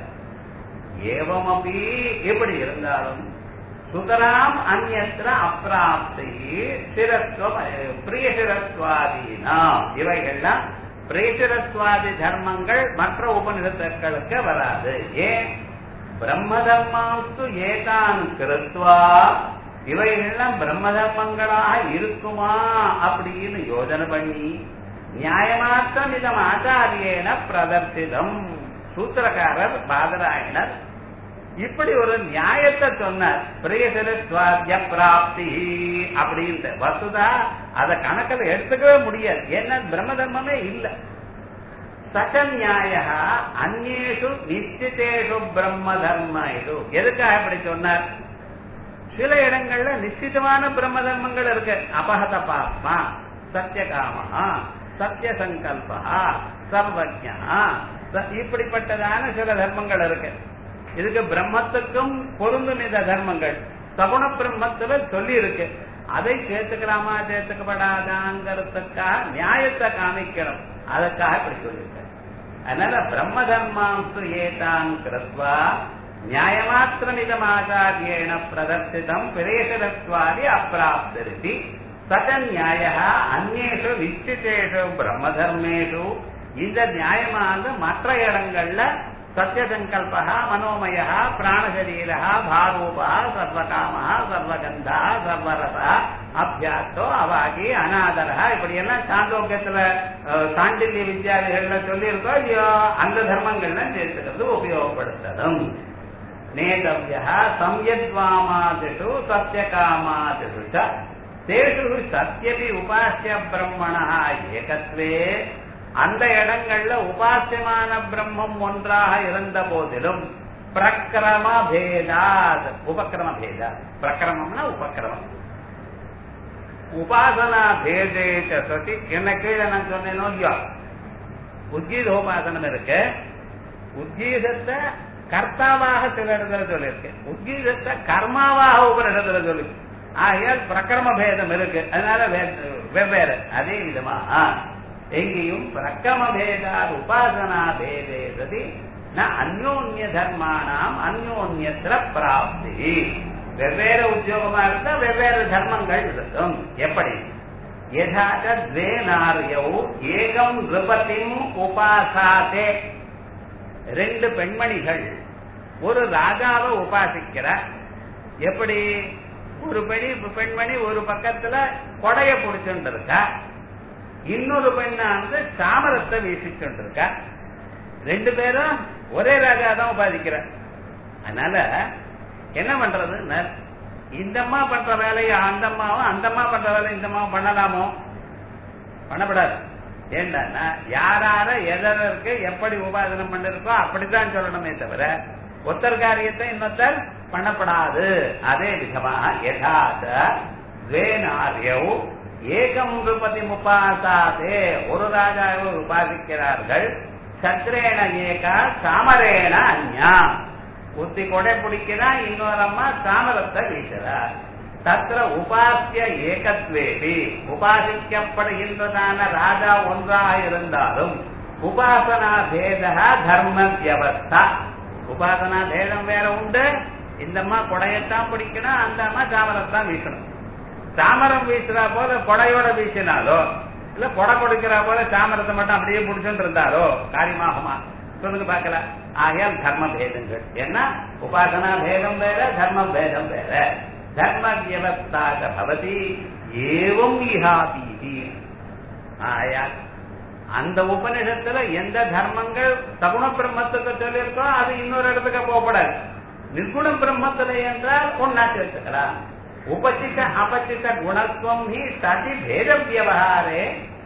ஏவமபி எப்படி இருந்தாலும் சுதராம் அந்நத்திர அப்பிராப்தி சிரஸ்வம் பிரிய சிரஸ்வாதீனாம் இவைகள்லாம் பிரேசிரஸ்வாதி தர்மங்கள் மற்ற உபனிஷத்துக்களுக்கு வராது ஏன் பிரம்ம தர்மாஸ்து ஏதான் கிருத்வா இவைகள்லாம் பிரம்ம தர்மங்களாக இருக்குமா அப்படின்னு யோஜனை பண்ணி நியாயமாத்திரம் இதம் ஆச்சாரியேன பிரதர்சிதம் சூத்திரக்காரர் பாதராயணர் இப்படி ஒரு நியாயத்தை சொன்னார் பிரியசிரஸ்வாத்திய பிராப்தி அப்படின்ட்டு வசுதா அத கணக்கில் எடுத்துக்கவே முடியாது ஏன்னா பிரம்ம தர்மமே இல்லை சக நியாய அந்நேஷு நிச்சிதேஷு பிரம்ம தர்ம இது எதுக்காக இப்படி சொன்னார் சில இடங்கள்ல நிச்சிதமான பிரம்ம தர்மங்கள் இருக்கு அபகத பாப்மா சத்தியகாமா சத்திய சங்கல்பா சர்வஜா இப்படிப்பட்டதான சில தர்மங்கள் இருக்கு இதுக்கு பிரம்மத்துக்கும் பொருந்தும் இந்த தர்மங்கள் சகுண பிரம்மத்துல சொல்லி இருக்கு அதை சேர்த்துக்கலாமா சேர்த்துக்கப்படாதாங்கிறதுக்காக நியாயத்தை காமிக்கணும் அதுக்காக இப்படி சொல்லியிருக்க அதனால பிரம்ம தர்மாம்சு ஏதான் கிருத்வா நியாயமாத்திரமிதமாச்சாரியேன பிரதர்சிதம் பிரேசரத்வாதி அப்பிராப்திருதி சக நியாய அந்நேஷு நிச்சிதேஷு பிரம்ம தர்மேஷு இந்த நியாயமானது மற்ற இடங்கள்ல சத்தியசங்கல்ப மனோமய பிராணசரீர பாரூப சர்வகாம சர்வகந்தா சர்வரச அபியாசோ அவாகி அநாதர இப்படி எல்லாம் சாந்தோக்கியத்துல சாண்டில்ய வித்யாதிகள்ல சொல்லியிருக்கோம் இல்லையோ அந்த தர்மங்கள்ல சேர்த்துக்கிறது உபயோகப்படுத்ததும் நேதவிய சம்யத்வாமாதிஷு சத்தியகாமாதிஷு தேஷு சத்தியபி உபாசிய பிரம்மண ஏகத்வே அந்த இடங்கள்ல உபாசியமான பிரம்மம் ஒன்றாக இருந்த போதிலும் பிரக்கிரம பேதாத் உபக்கிரம பேதாத் பிரக்கிரமம்னா உபக்கிரமம் உபாசனா பேதேச்ச சதி என்ன கீழே நான் சொன்னேனோ இல்லையோ உத்கீதோபாசனம் இருக்கு உத்கீதத்தை கர்த்தாவாக சில இடத்துல சொல்லியிருக்கு உத்கீதத்தை கர்மாவாக ஒரு இடத்துல சொல்லி ஆகையால் பிரக்கிரம பேதம் இருக்கு அதனால வெவ்வேறு அதே விதமா எங்கேயும் பிரக்கம பேதார் உபாசனா பேதே சதி ந அந்யோன்ய தர்மானாம் அந்யோன்யத்திர பிராப்தி வெவ்வேறு உத்தியோகமா இருந்தா வெவ்வேறு தர்மங்கள் இருக்கும் எப்படி யதாச்ச द्वे नार्यौ ஏகம் நிருபதிம் உபாசாதே ரெண்டு பெண்மணிகள் ஒரு ராஜாவை உபாசிக்கிறார் எப்படி ஒரு பெணி பெண்மணி ஒரு பக்கத்துல கொடைய பிடிச்சுட்டு இருக்கா இன்னொரு பெண்ணா வந்து சாமரத்தை வீசிச்சுட்டு இருக்கா ரெண்டு பேரும் ஒரே ராஜா தான் உபாதிக்கிற அதனால என்ன பண்றது இந்த அம்மா பண்ற வேலையை அந்த அம்மாவும் அந்த அம்மா பண்ற வேலையை இந்த அம்மாவும் பண்ணலாமோ பண்ணப்படாது ஏன்னா யாரார எதற்கு எப்படி உபாசனம் பண்ணிருக்கோ அப்படித்தான் சொல்லணுமே தவிர ஒத்தர் காரியத்தை இன்னொருத்தர் பண்ணப்படாது அதே விதமாக யதாத வேணாரியவு ஏகம் நிருபதி உபாசாதே ஒரு ராஜாவை உபாசிக்கிறார்கள் சத்ரேன ஏகா சாமரேன அந்யா புத்தி கொடை பிடிக்கிறா இன்னொரு அம்மா சாமரத்தை வீசுறா தத்திர உபாசிய ஏகத்வேபி உபாசிக்கப்படுகின்றதான ராஜா ஒன்றாக இருந்தாலும் உபாசனா பேதா தர்ம வியவஸ்தா உபாசனா பேதம் வேற உண்டு இந்த அம்மா கொடையத்தான் பிடிக்கணும் அந்த அம்மா சாமரத்தான் வீசணும் சாமரம் வீசுறா போல கொடையோட வீசினாலோ இல்ல கொடை கொடுக்கிற போல சாமரத்தை மட்டும் அப்படியே பிடிச்சுட்டு இருந்தாரோ காரியமாகுமா சொல்லுங்க பாக்கல ஆகையால் தர்ம பேதங்கள் ஏன்னா உபாசனா பேதம் வேற தர்ம பேதம் வேற தர்ம வியவஸ்தாக பவதி ஏவம் இஹாபீதி ஆயால் அந்த உபநிஷத்துல எந்த தர்மங்கள் சகுண பிரம்மத்துக்கு சொல்லியிருக்கோ அது இன்னொரு இடத்துக்கு போகப்படாது நிர்குண பிரம்மத்துல என்றால் ஒன்னா சேர்த்துக்கலாம் உபசித்த அபசித்த குணத்துவம் ஹி சதி பேத வியவஹாரே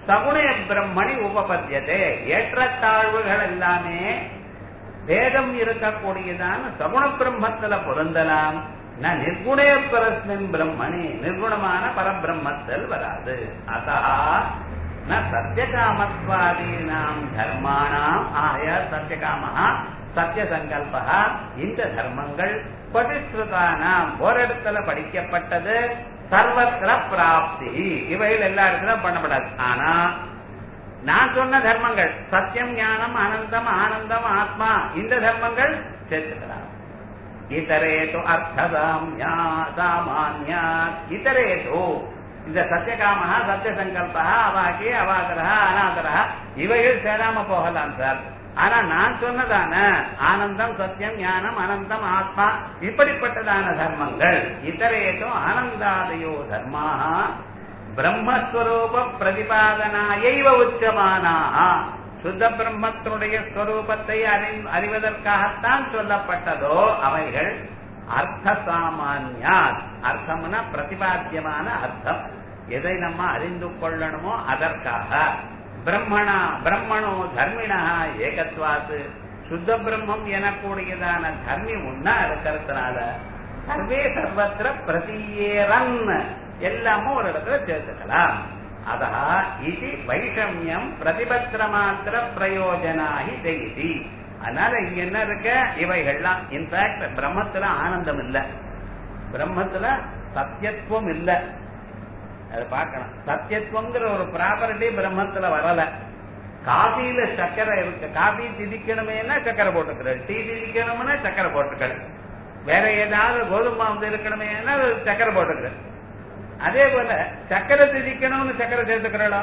சகுணே பிரம்மணி உபபத்தியதே ஏற்றத்தாழ்வுகள் எல்லாமே வேதம் இருக்கக்கூடியதான சகுண பிரம்மத்துல பொருந்தலாம் நான் நிர்குணே பரஸ்மின் பிரம்மணி நிர்குணமான பரபிரம்மத்தில் வராது அதா ந சத்தியகாமத்வாதீனாம் தர்மானாம் ஆய சத்தியகாமஹா சத்திய சங்கல்பா இந்த தர்மங்கள் பதிஸ்ருதானாம் ஓரிடத்துல படிக்கப்பட்டது சர்வத்திர பிராப்தி இவைகள் எல்லா இடத்துலும் பண்ணப்படாது ஆனா நான் சொன்ன தர்மங்கள் சத்தியம் ஞானம் அனந்தம் ஆனந்தம் ஆத்மா இந்த தர்மங்கள் சேர்த்துக்கலாம் இதரேது அர்த்தசாமியா சாமான்யா இதரேது இந்த சத்தியகாமஹா சத்திய சங்கல்பா அவாக்கி அவாகரா அனாதரா இவைகள் சேராம போகலாம் சார் ஆனா நான் சொன்னதான ஆனந்தம் சத்தியம் ஞானம் அனந்தம் ஆத்மா இப்படிப்பட்டதான தர்மங்கள் இதரேதோ ஆனந்தாதயோ தர்மாக பிரம்மஸ்வரூப பிரதிபாதனாயைவ உச்சமானாக சுத்த பிரம்மத்தினுடைய ஸ்வரூபத்தை அறி அறிவதற்காகத்தான் சொல்லப்பட்டதோ அவைகள் அர்த்த சாமான்யா அர்த்தம்னா பிரதிபாத்தியமான அர்த்தம் எதை நம்ம அறிந்து கொள்ளணுமோ அதற்காக பிரம்மணா பிரம்மணோ தர்மிணா ஏகத்வாத்து சுத்த பிரம்மம் எனக்கூடியதான தர்மி முன்னா இருக்கிறதுனால சர்வே சர்வத்திர பிரதீயேரன் எல்லாமும் ஒரு இடத்துல சேர்த்துக்கலாம் அதா இது வைஷமியம் பிரதிபத்திர மாத்திர பிரயோஜனாகி செய்தி அதனால இங்க என்ன இருக்க இவைகள்லாம் இன்ஃபேக்ட் பிரம்மத்துல ஆனந்தம் இல்ல பிரம்மத்துல சத்தியத்துவம் இல்ல அதை பார்க்கணும் சத்தியத்துவங்கிற ஒரு ப்ராப்பர்ட்டி பிரம்மத்துல வரல காபியில சக்கரை இருக்கு காபி திதிக்கணுமேனா சக்கரை போட்டுக்கிறது டீ திதிக்கணும்னா சக்கரை போட்டுக்கிறது வேற ஏதாவது கோதுமை மாவு இருக்கணுமேனா சக்கரை போட்டுக்கிறது அதே போல சக்கரை திதிக்கணும்னு சக்கரை சேர்த்துக்கிறோம்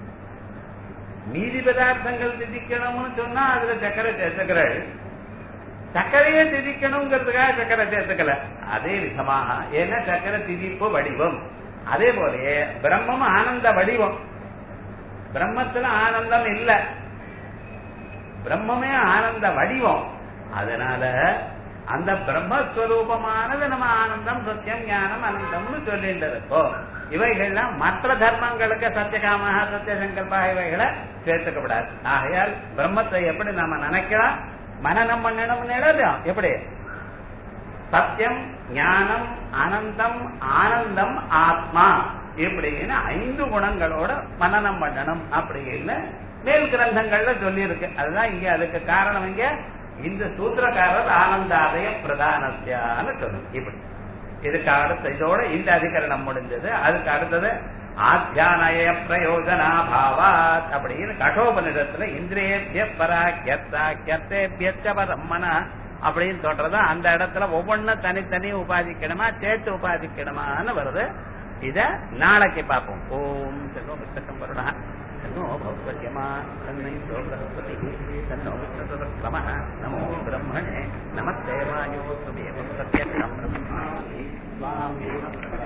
மீதி பதார்த்தங்கள் திதிக்கணும்னு சொன்னா அதுல சக்கரை சேர்த்துக்கிறாள் சர்க்கரையே திதிக்கணுங்கிறதுக்காக சக்கரை சேர்த்துக்கல அதே விதமாக ஏன்னா சக்கரை திதிப்பு வடிவம் அதே போலயே பிரம்மம் ஆனந்த வடிவம் பிரம்மத்துல ஆனந்தம் இல்ல பிரம்மமே ஆனந்த வடிவம் அதனால அந்த பிரம்மஸ்வரூபமானது நம்ம ஆனந்தம் சத்தியம் ஞானம் அனந்தம்னு சொல்லிட்டு இருக்கோம் இவைகள்லாம் மற்ற தர்மங்களுக்கு சத்தியகாம சத்திய சங்கல்பா இவைகளை சேர்த்துக்கப்படாது ஆகையால் பிரம்மத்தை எப்படி நாம நினைக்கலாம் மனநம் பண்ணணும்னு எழுதும் எப்படி சத்தியம் ஞானம் அனந்தம் ஆனந்தம் ஆத்மா இப்படின்னு ஐந்து குணங்களோட மனநம் பண்ணணும் அப்படின்னு மேல் கிரந்தங்கள்ல சொல்லி இருக்கு அதுதான் இங்க அதுக்கு காரணம் இங்க இந்த சூத்திரக்காரர் ஆனந்தாதய பிரதானத்தியான்னு சொல்லணும் இப்படி இதுக்கு அடுத்த இதோட இந்த அதிகரணம் முடிஞ்சது அதுக்கு அடுத்தது ஆத்தியானய பிரயோஜனா பாவாத் அப்படின்னு கட்டோபனிடத்துல இந்திரியேபிய பராக்கியத்தா கியத்தேபியச்ச பரம்மன அப்படின்னு சொல்றது அந்த இடத்துல ஒவ்வொன்னும் தனித்தனி உபாதிக்கணுமா சேர்த்து உபாதிக்கணுமான்னு வருது இத நாளைக்கு பார்ப்போம் ஓம் செல்வ புத்தகம் வருணா तन्नो भवद्यमा तन्नैन्द्रो बृहस्पतिः तन्नो विष्णुतमः नमो ब्रह्मणे नमस्ते वायो त्वमेव सत्यं ब्रह्माणि स्वामी